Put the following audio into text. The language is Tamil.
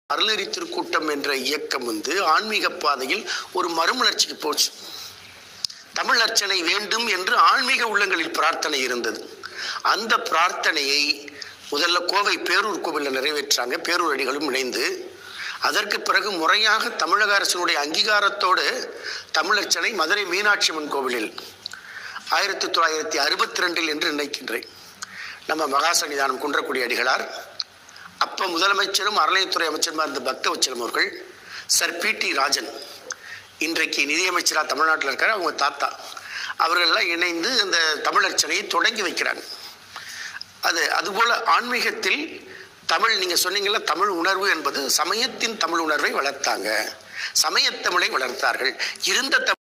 அருளறி திருக்கூட்டம் என்ற இயக்கம் வந்து ஆன்மீக பாதையில் ஒரு மறுமலர்ச்சிக்கு போச்சு தமிழ் அர்ச்சனை வேண்டும் என்று ஆன்மீக உள்ளங்களில் பிரார்த்தனை இருந்தது அந்த பிரார்த்தனையை முதல்ல கோவை பேரூர் கோவிலில் நிறைவேற்றாங்க பேரூர் அடிகளும் இணைந்து அதற்கு பிறகு முறையாக தமிழக அரசினுடைய அங்கீகாரத்தோடு தமிழர்ச்சனை மதுரை மீனாட்சி அம்மன் கோவிலில் ஆயிரத்தி தொள்ளாயிரத்தி அறுபத்தி ரெண்டில் என்று நினைக்கின்றேன் நம்ம மகாசன்னிதானம் குன்றக்குடி அடிகளார் அப்போ முதலமைச்சரும் அறநிலையத்துறை அமைச்சருமா இருந்த பக்தவச்சலம் அவர்கள் சர் பி டி ராஜன் இன்றைக்கு நிதியமைச்சராக தமிழ்நாட்டில் இருக்கார் அவங்க தாத்தா அவர்கள்லாம் இணைந்து இந்த தமிழர்ச்சனையை தொடங்கி வைக்கிறாங்க அது அதுபோல் ஆன்மீகத்தில் தமிழ் நீங்கள் சொன்னீங்கல்ல தமிழ் உணர்வு என்பது சமயத்தின் தமிழ் உணர்வை வளர்த்தாங்க சமயத்தமிழை வளர்த்தார்கள் இருந்த தமிழ்